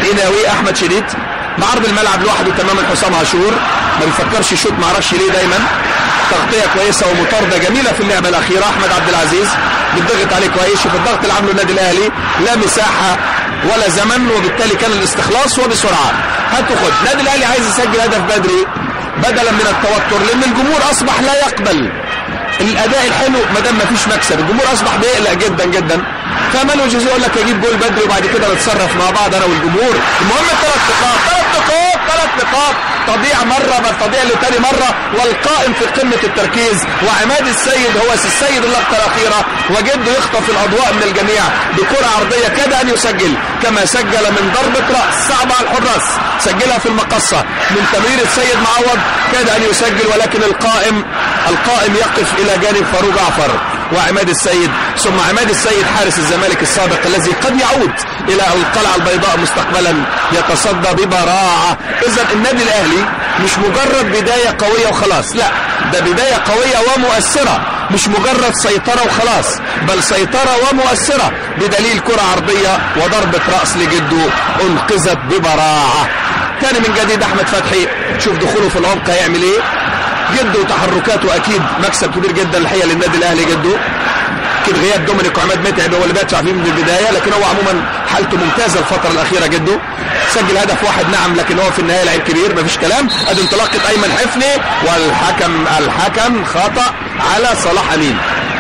قناوي احمد شديد بعرض الملعب لوحده تماما حسام عاشور ما بيفكرش يشوط ما اعرفش ليه دايما تغطيه كويسه ومطارده جميله في اللعبه الاخيره احمد عبد العزيز بيضغط عليه كويس شوف الضغط اللي عامله النادي الاهلي لا مساحه ولا زمن وبالتالي كان الاستخلاص وبسرعه هاتوا خد النادي الاهلي عايز يسجل هدف بدري بدلا من التوتر لان الجمهور اصبح لا يقبل الاداء الحلو ما دام مفيش مكسب الجمهور اصبح بيقلق جدا جدا فمالو جوزيه يقول لك اجيب جول بدري وبعد كده نتصرف مع بعض انا والجمهور المهم ثلاث نقاط ثلاث نقاط ثلاث نقاط تضيع مره بل تضيع لتاني مره والقائم في قمه التركيز وعماد السيد هو السيد اللقطه الاخيره وجده يخطف الاضواء من الجميع بكره عرضيه كاد ان يسجل كما سجل من ضربه راس صعبه على الحراس سجلها في المقصه من تمرير السيد معوض كاد ان يسجل ولكن القائم القائم يقف الى جانب فاروق جعفر وعماد السيد ثم عماد السيد حارس الزمالك السابق الذي قد يعود الى القلعه البيضاء مستقبلا يتصدى ببراعه اذا النادي الاهلي مش مجرد بدايه قويه وخلاص لا ده بدايه قويه ومؤثره مش مجرد سيطره وخلاص بل سيطره ومؤثره بدليل كره عرضيه وضربه راس لجده انقذت ببراعه تاني من جديد احمد فتحي شوف دخوله في العمق هيعمل ايه جده وتحركاته اكيد مكسب كبير جدا الحقيقه للنادي الاهلي جده اكيد غياب دومينيك وعماد متعب هو اللي بيدفع فيه من البدايه لكن هو عموما حالته ممتازه الفتره الاخيره جده سجل هدف واحد نعم لكن هو في النهايه لعيب كبير مفيش كلام ادي انطلاقه ايمن حفني والحكم الحكم خطا على صلاح امين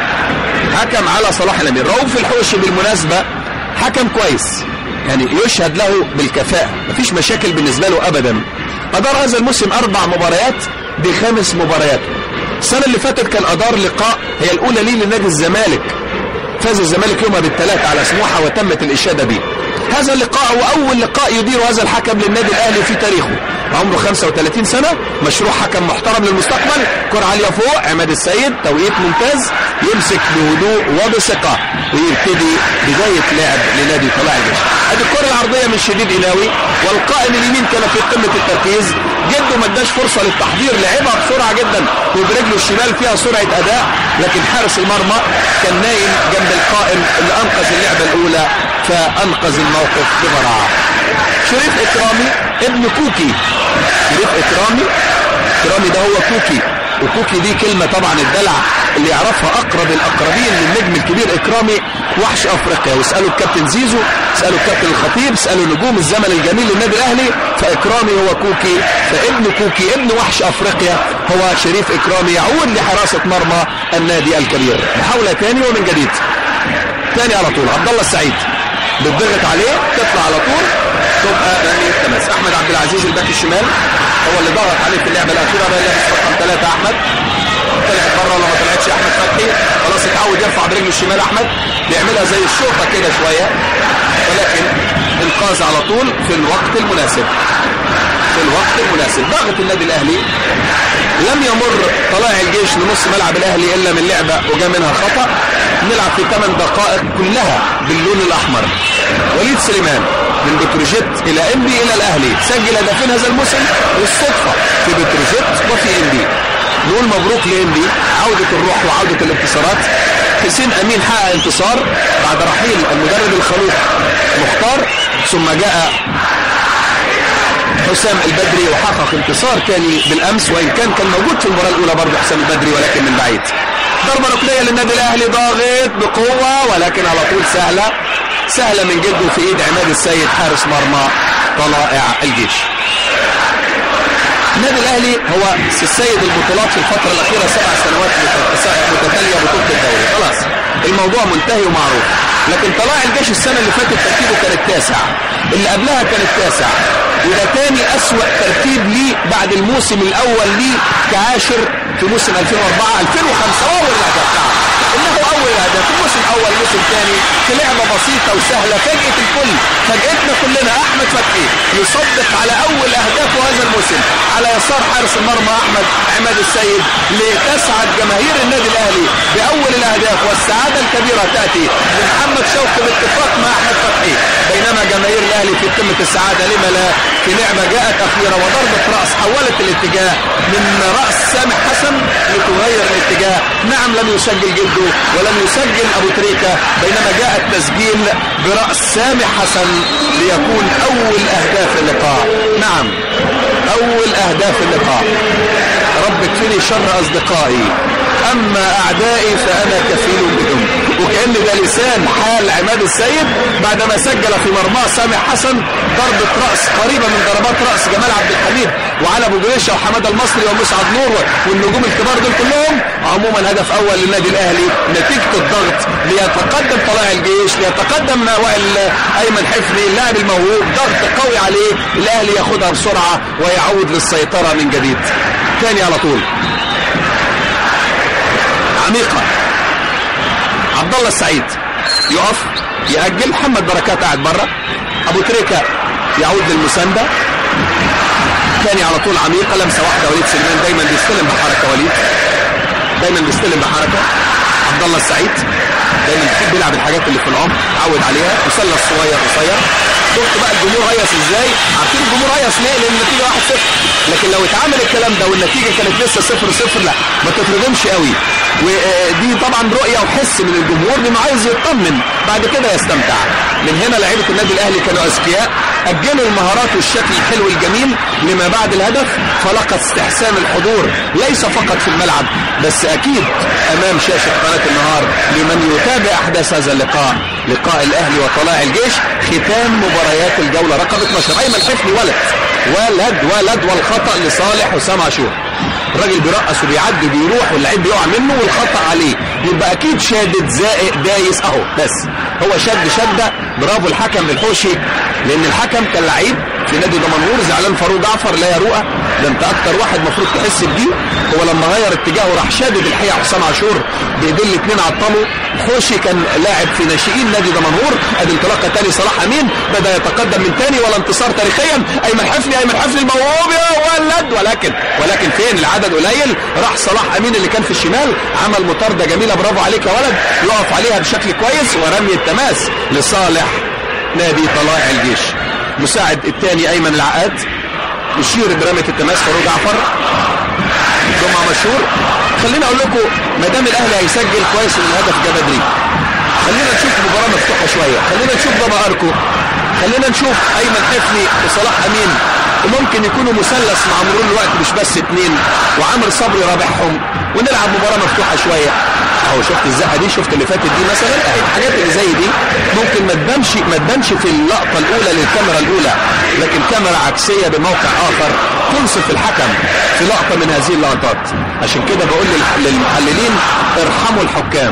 حكم على صلاح الامين رؤوف الحوشي بالمناسبه حكم كويس يعني يشهد له بالكفاءه مفيش مشاكل بالنسبه له ابدا ادار هذا الموسم اربع مباريات بخمس مباريات السنة اللي فاتت كان أدار لقاء هي الأولى ليه لنادي الزمالك فاز الزمالك يومها بالثلاثة على سموحة وتمت الإشادة به هذا اللقاء هو أول لقاء يدير هذا الحكم للنادي الأهلي في تاريخه عمره 35 سنة مشروع حكم محترم للمستقبل كرة عالية فوق عماد السيد توقيت ممتاز يمسك بهدوء وبثقة ويبتدي بداية لعب لنادي طلائع الجيش ادي الكرة العرضية من شديد إناوي والقائم اليمين كان في قمة التركيز جده ما اداش فرصة للتحضير لعبها بسرعة جدا وبرجله الشمال فيها سرعة أداء لكن حارس المرمى كان نايم جنب القائم اللي أنقذ اللعبة الأولى فأنقذ الموقف ببراعة شريف إكرامي ابن كوكي شريف إكرامي إكرامي ده هو كوكي وكوكي دي كلمة طبعا الدلع اللي يعرفها أقرب الأقربين للنجم الكبير إكرامي وحش أفريقيا واسألوا الكابتن زيزو اسألوا الكابتن الخطيب اسألوا نجوم الزمن الجميل للنادي الأهلي فإكرامي هو كوكي فابن كوكي ابن وحش أفريقيا هو شريف إكرامي يعود لحراسة مرمى النادي الكبير محاولة تاني ومن جديد تاني على طول عبد الله السعيد بتضغط عليه تطلع على طول تبقى رمي التماس احمد عبد العزيز الباك الشمال هو اللي ضغط عليه في اللعبه الاخيره بقى لابس رقم ثلاثه احمد طلعت بره ولا ما طلعتش احمد فتحي خلاص اتعود يرفع برجله الشمال احمد بيعملها زي الشوطه كده شويه ولكن انقاذ على طول في الوقت المناسب في الوقت المناسب ضغط النادي الاهلي لم يمر طلائع الجيش لنص ملعب الاهلي الا من لعبه وجاء منها خطا نلعب في 8 دقائق كلها باللون الاحمر وليد سليمان من بتروجيت الى انبي الى الاهلي سجل هدفين هذا الموسم والصدفه في بتروجيت وفي انبي نقول مبروك لانبي عوده الروح وعوده الانتصارات حسين امين حقق انتصار بعد رحيل المدرب الخلوق مختار ثم جاء حسام البدري وحقق انتصار تاني بالامس وان كان كان موجود في المباراه الاولى برضه حسام البدري ولكن من بعيد ضربه ركنيه للنادي الاهلي ضاغط بقوه ولكن على طول سهله سهله من جده في ايد عماد السيد حارس مرمى طلائع الجيش النادي الاهلي هو السيد البطولات في الفتره الاخيره سبع سنوات متتاليه بطوله الدوري خلاص الموضوع منتهي ومعروف لكن طلائع الجيش السنه اللي فاتت ترتيبه كان التاسع اللي قبلها كان التاسع وده تاني اسوأ ترتيب ليه بعد الموسم الاول ليه كعاشر في موسم 2004 2005 اول الهدف بتاعه انه اول هدف الموسم اول موسم ثاني في لعبه بسيطه وسهله فاجئت الكل فاجئتنا كلنا احمد فتحي يصدق على اول اهدافه هذا الموسم على يسار حارس المرمى احمد عماد السيد لتسعد جماهير النادي الاهلي باول الاهداف والسعاده الكبيره تاتي لمحمد شوقي باتفاق مع احمد فتحي بينما جماهير الاهلي في قمه السعاده لما لا في لعبه جاءت اخيره وضربه راس حولت الاتجاه من راس سامح حسن لتغير الاتجاه نعم لم يسجل جده ولم يسجل ابو تريكه بينما جاء التسجيل براس سامح حسن ليكون اول اهداف اللقاء نعم اول اهداف اللقاء رب اكفني شر اصدقائي اما اعدائي فانا كفيل بهم وكأن ده لسان حال عماد السيد بعدما سجل في مرماه سامح حسن ضربة رأس قريبة من ضربات رأس جمال عبد الحميد وعلى ابو جريشه وحماد المصري ومسعد نور والنجوم الكبار دول كلهم عموما هدف اول للنادي الاهلي نتيجة الضغط ليتقدم طلائع الجيش ليتقدم وائل ايمن حفني اللاعب الموهوب ضغط قوي عليه الاهلي ياخدها بسرعة ويعود للسيطرة من جديد تاني على طول عميقة عبد الله السعيد يقف يأجل محمد بركات قاعد بره ابو تريكة يعود للمساندة تاني على طول عميقة لمسة واحدة وليد سليمان دايما بيستلم بحركة وليد دايما بيستلم بحركة عبد الله السعيد دايما بيحب يلعب الحاجات اللي في العمق عود عليها مثلث صغير قصير شفت بقى الجمهور هيص ازاي عارفين الجمهور هيص ليه لان النتيجه 1-0 لكن لو اتعمل الكلام ده والنتيجه كانت لسه 0-0 لا ما تتردمش قوي ودي طبعا رؤيه وحس من الجمهور انه عايز يطمن بعد كده يستمتع من هنا لعيبه النادي الاهلي كانوا اذكياء اجلوا المهارات والشكل الحلو الجميل لما بعد الهدف فلقت استحسان الحضور ليس فقط في الملعب بس اكيد امام شاشه قناه النهار لمن يتابع احداث هذا اللقاء لقاء الاهلي وطلائع الجيش ختام مباريات الجوله رقم 12 ايمن حفني ولد ولد ولد والخطا لصالح حسام عاشور الراجل بيرقص وبيعدي بيروح واللعيب بيقع منه والخطا عليه يبقى اكيد شادد زائق دايس اهو بس هو شد شده برافو الحكم بالحوشي لان الحكم كان لعيب في نادي دمنهور زعلان فاروق جعفر لا يا رؤى ده انت اكتر واحد المفروض تحس بدي هو لما غير اتجاهه راح شادد الحقيقه حسام عاشور بايدين الاثنين عطلوا حوشي كان لاعب في ناشئين نادي دمنهور ادي انطلاقه تاني صلاح امين بدا يتقدم من تاني ولا انتصار تاريخيا ايمن حفني ايمن حفني الموهوب يا ولد ولكن ولكن فين العدد قليل راح صلاح امين اللي كان في الشمال عمل مطارده جميله برافو عليك يا ولد يقف عليها بشكل كويس ورمي التماس لصالح نادي طلائع الجيش مساعد الثاني ايمن العقاد يشير برمية التماس فاروق جعفر جمعة مشهور خليني اقول لكم ما دام الاهلي هيسجل كويس ان الهدف جه بدري خلينا نشوف مباراة مفتوحة شوية خلينا نشوف بابا اركو خلينا نشوف ايمن حفني وصلاح امين وممكن يكونوا مثلث مع مرور الوقت مش بس اتنين وعامر صبري رابحهم ونلعب مباراة مفتوحة شوية اهو شفت الزقه دي شفت اللي فاتت دي مثلا اهي الحاجات اللي زي دي ممكن ما تبانش ما تبانش في اللقطه الاولى للكاميرا الاولى لكن كاميرا عكسيه بموقع اخر تنصف الحكم في لقطه من هذه اللقطات عشان كده بقول للمحللين ارحموا الحكام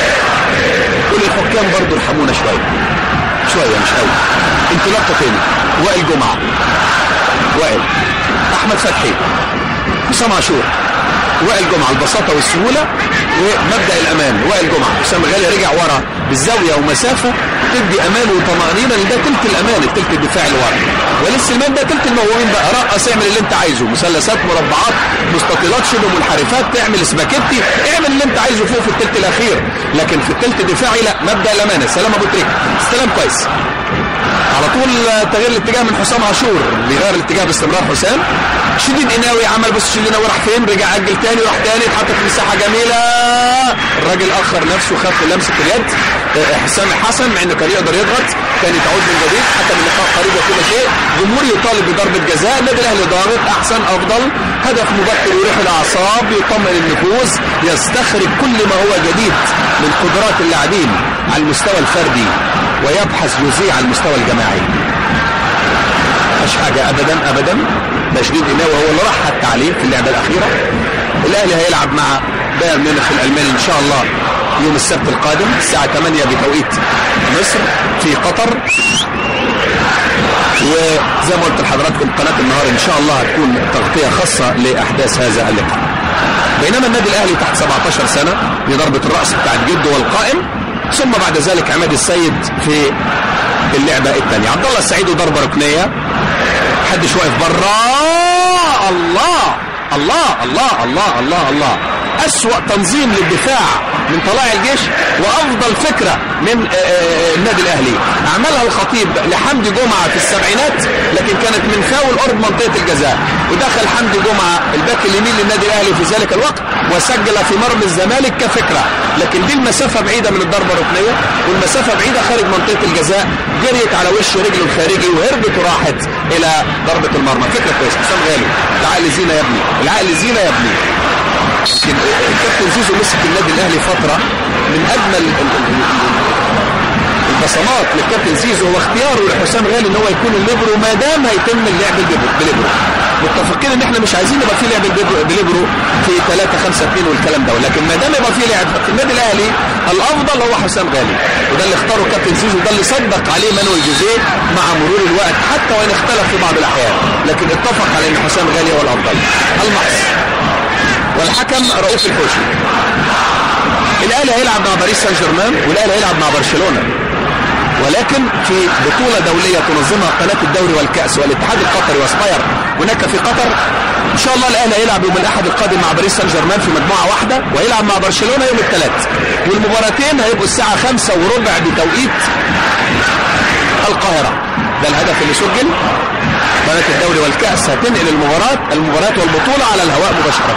وللحكام برضو ارحمونا شويه شويه مش قوي انطلاقه تاني وائل جمعه وائل احمد فتحي حسام عاشور وائل جمعه البساطه والسهوله ومبدا الامان وائل جمعه حسام غالي رجع ورا بالزاويه ومسافه تدي امان وطمانينه لان ده تلت الامان التلت الدفاع اللي ورا وليد سليمان ده تلت الموهوبين بقى رقص اعمل اللي انت عايزه مثلثات مربعات مستطيلات شبه منحرفات تعمل سباكيتي اعمل اللي انت عايزه فوق في التلت الاخير لكن في التلت الدفاعي لا مبدا الامان السلام ابو تريكه استلام كويس على طول تغيير الاتجاه من حسام عاشور بيغير الاتجاه باستمرار حسام شديد قناوي عمل بص شديد قناوي راح فين رجع اجل تاني راح تاني اتحط في مساحه جميله الراجل اخر نفسه خد لمسه اليد حسام حسن مع انه كان يقدر يضغط تاني تعود من جديد حتى من اللقاء قريب وكل شيء جمهور يطالب بضربه جزاء النادي الاهلي ضاغط احسن افضل هدف مبكر يريح الاعصاب يطمن النفوس يستخرج كل ما هو جديد من قدرات اللاعبين على المستوى الفردي ويبحث جزئي على المستوى الجماعي مش حاجة ابدا ابدا ده شديد قناوي هو اللي راح حتى عليه في اللعبة الاخيرة الاهلي هيلعب مع بايرن ميونخ الالماني ان شاء الله يوم السبت القادم الساعة 8 بتوقيت مصر في قطر وزي ما قلت لحضراتكم قناة النهار ان شاء الله هتكون تغطية خاصة لاحداث هذا اللقاء بينما النادي الاهلي تحت 17 سنة بضربة الرأس بتاعت جده والقائم ثم بعد ذلك عماد السيد في اللعبة الثانية عبد الله السعيد ضربة ركنية محدش واقف بره الله الله الله الله الله الله أسوأ تنظيم للدفاع من طلائع الجيش وأفضل فكرة من آه، آه، النادي الأهلي عملها الخطيب لحمدي جمعة في السبعينات لكن كانت من فاول قرب منطقة الجزاء ودخل حمدي جمعة الباك اليمين للنادي الأهلي في ذلك الوقت وسجل في مرمى الزمالك كفكرة لكن دي المسافة بعيدة من الضربة الركنية والمسافة بعيدة خارج منطقة الجزاء جريت على وش رجله الخارجي وهربت وراحت إلى ضربة المرمى فكرة كويسة حسام غالي العقل زينة يا ابني العقل زينة يا ابني لكن الكابتن زيزو مسك النادي الاهلي فتره من اجمل ال- ال- ال- البصمات للكابتن زيزو هو اختياره لحسام غالي ان هو يكون الليبرو ما دام هيتم اللعب بالليبرو بالليبرو. متفقين ان احنا مش عايزين يبقى في لعب بالليبرو- بالليبرو في 3 5 2 والكلام ده لكن ما دام يبقى في لعب في النادي الاهلي الافضل هو حسام غالي وده اللي اختاره الكابتن زيزو وده اللي صدق عليه مانويل جوزيه مع مرور الوقت حتى وان اختلف في بعض الاحيان لكن اتفق على ان حسام غالي هو الافضل المحص والحكم رؤوف الحوشي الاهلي هيلعب مع باريس سان جيرمان والاهلي هيلعب مع برشلونه ولكن في بطولة دولية تنظمها قناة الدوري والكأس والاتحاد القطري واسباير هناك في قطر إن شاء الله الأهلي هيلعب يوم الأحد القادم مع باريس سان جيرمان في مجموعة واحدة ويلعب مع برشلونة يوم الثلاث والمباراتين هيبقوا الساعة خمسة وربع بتوقيت القاهرة ده الهدف اللي سجل قناة الدوري والكأس هتنقل المباراة المباريات والبطولة على الهواء مباشرة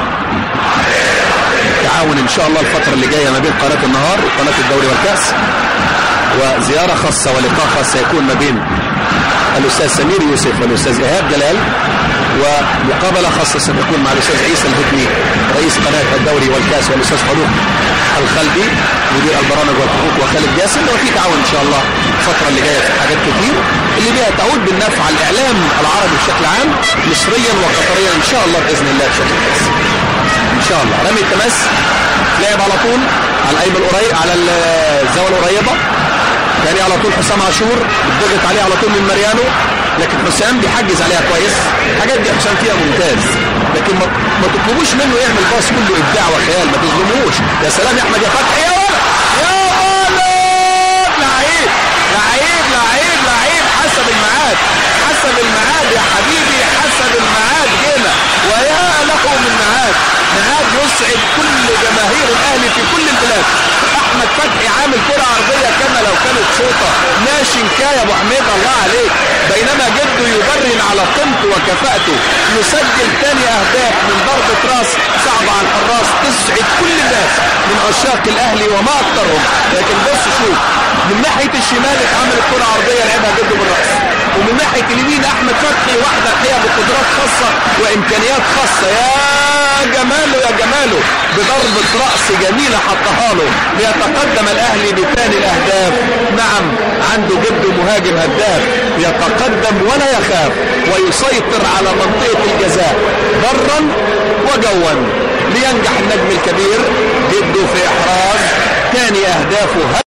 تعاون ان شاء الله الفترة اللي جاية ما بين قناة النهار وقناة الدوري والكأس وزيارة خاصة ولقاء خاص سيكون ما بين الأستاذ سمير يوسف والأستاذ إيهاب جلال ومقابلة خاصة ستكون مع الأستاذ عيسى الهدمي رئيس قناة الدوري والكأس والأستاذ فاروق الخلدي مدير البرامج والحقوق وخالد جاسم وفي تعاون إن شاء الله الفترة اللي جاية في حاجات كتير اللي بيها تعود بالنفع على الإعلام العربي بشكل عام مصريا وقطريا إن شاء الله بإذن الله بشكل خاص ان شاء الله رمي التماس لعب على طول على الايمن القريب على الزاويه القريبه تاني على طول حسام عاشور ضغط عليه على طول من ماريانو لكن حسام بيحجز عليها كويس الحاجات دي حسام فيها ممتاز لكن ما, ما تطلبوش منه يعمل باص كله ابداع وخيال ما تظلموش يا سلام يا احمد يا فتحي يا ولد يا ولد لعيب لعيب لعيب لعيب حسب الميعاد حسب الميعاد يا حبيبي حسب الميعاد جينا ويا له من ميعاد ميعاد يسعد كل جماهير الاهلي في كل البلاد احمد فتحي عامل كره عرضيه كما لو كانت شوطه ناشن كايا ابو حميد الله عليك بينما جده يبرهن على قيمته وكفاءته يسجل ثاني اهداف من ضربه راس صعبه على الحراس تسعد كل الناس من عشاق الاهلي وما اكثرهم لكن بص شوف من ناحيه الشمال اتعمل الكره عرضيه لعبها جده بالراس ومن ناحيه اليمين احمد فتحي واحده الحقيقه بقدرات خاصه وامكانيات خاصه يا جماله يا جماله بضربة رأس جميلة حطها له ليتقدم الأهلي بثاني الأهداف نعم عنده جده مهاجم هداف يتقدم ولا يخاف ويسيطر على منطقة الجزاء برا وجوا لينجح النجم الكبير جده في إحراز ثاني أهدافه